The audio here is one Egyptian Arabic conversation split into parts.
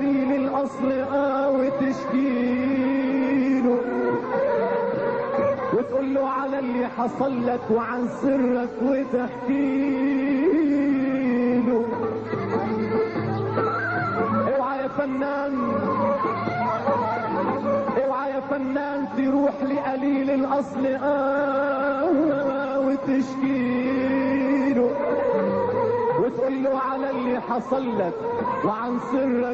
قليل الاصل اه وتشكيله وتقول له على اللي حصل لك وعن سرك وتحكيله اوعى يا فنان اوعى يا فنان تروح لقليل الاصل اه وتشكيله وتقول له على اللي حصل لك وعن سرك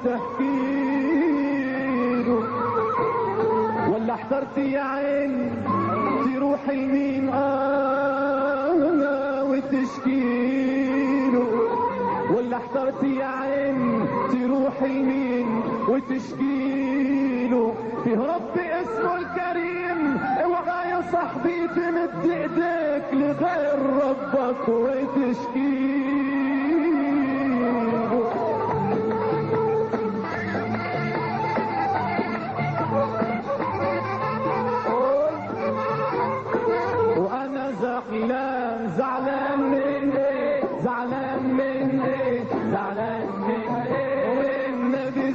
وتحكيله ولا احترت يا عين تروح لمين اه وتشكيله ولا احترت يا عين تروح لمين وتشكيله فيه رب اسمه الكريم اوعى يا صاحبي تمد ايديك لغير ربك وتشكيله وانا زعلان زعلان من ايه زعلان من ايه زعلان من ايه والنبي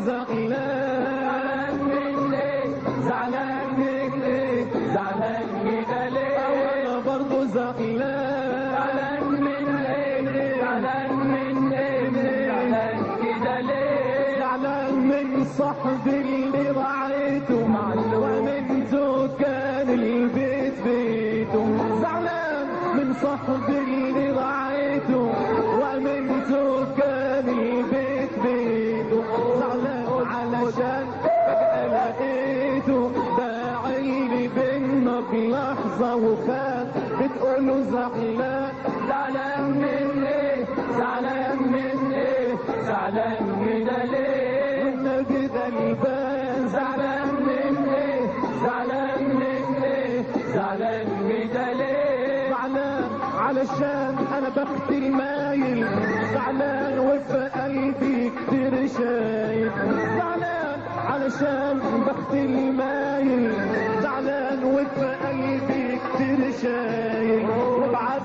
زعلان من ايه زعلان من ايه زعلان كده ليه وانا برضه زعلان زعلان من ايه زعلان من ايه زعلان كده ليه زعلان من صاحبي اللي رعيته ومنته كان البيت بيته زعلان من صاحبي اللي رعيته ومنته كان البيت بيته زعلان علشان فجأة لقيته باعي لي بينا بلحظة وفات بتقوله زعلان زعلان من ايه زعلان من ايه زعلان كده ليه والنبي ده البان زعلان من ايه زعلان من ايه زعلان كده ليه زعلان علشان انا بختي المايل زعلان وفي قلبي كتير شايل زعلان علشان بختي المايل زعلان وفي قلبي كتير شايل وبعت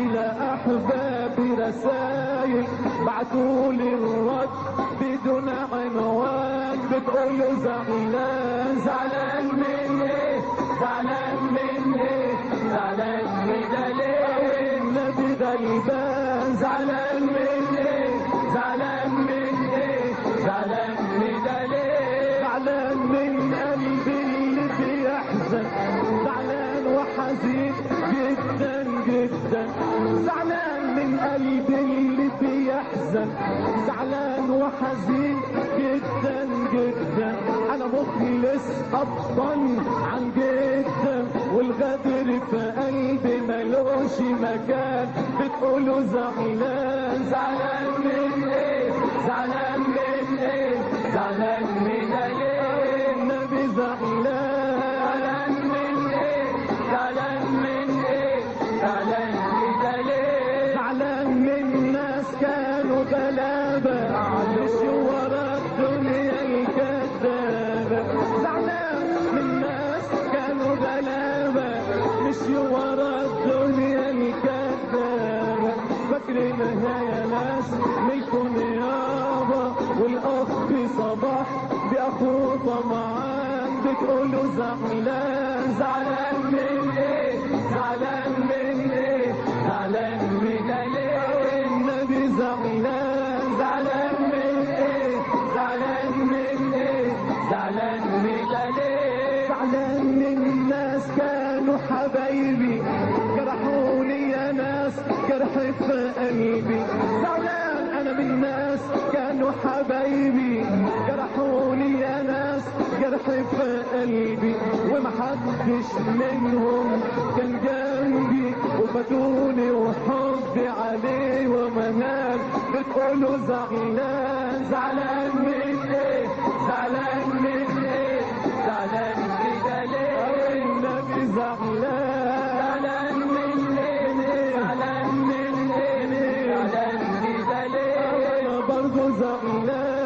لأحبابي رسايل بعتولي الرد بدون عنوان بتقولوا زعلان زعلان من ايه زعلان من ايه زعلان من ده ليه النبي ده البان زعلان من ايه زعلان من ايه زعلان من ده ليه زعلان من قلبي اللي بيحزن زعلان وحزين جدا جدا زعلان من قلبي اللي بيحزن زعلان وحزين جدا جدا انا مخلص ابطا عن جدا والغدر في قلبي ملوش مكان بتقولوا زعلان زعلان من ايه زعلان من ايه زعلان من ايه النبي زعلان زعلان من ايه زعلان من ايه زعلان كده ليه زعلان من ناس كانوا غلابة مش ورا الدنيا الكذابة زعلان من ناس كانوا غلابة مش ورا الدنيا الكذابة فاكرينها يا ناس ملكم يابا والاخ صباح باخوه طمعان بتقولوا زعلان زعلان من ايه زعلان من ايه زعلان من ليه النبي زعلان زعلان من ايه زعلان من ايه زعلان من ليه زعلان من ناس كانوا حبايبي جرحوني يا ناس جرح في قلبي زعلان انا من ناس كانوا حبايبي جرحوني يا ناس جرح في قلبي ومحدش منهم كان جنبي وفاتوني وحبي عليه ومنال بتقولوا زعلان زعلان من ايه زعلان من ايه زعلان كده ليه النبي زعلان زعلان من ايه زعلان من ايه زعلان كده ليه انا برضه زعلان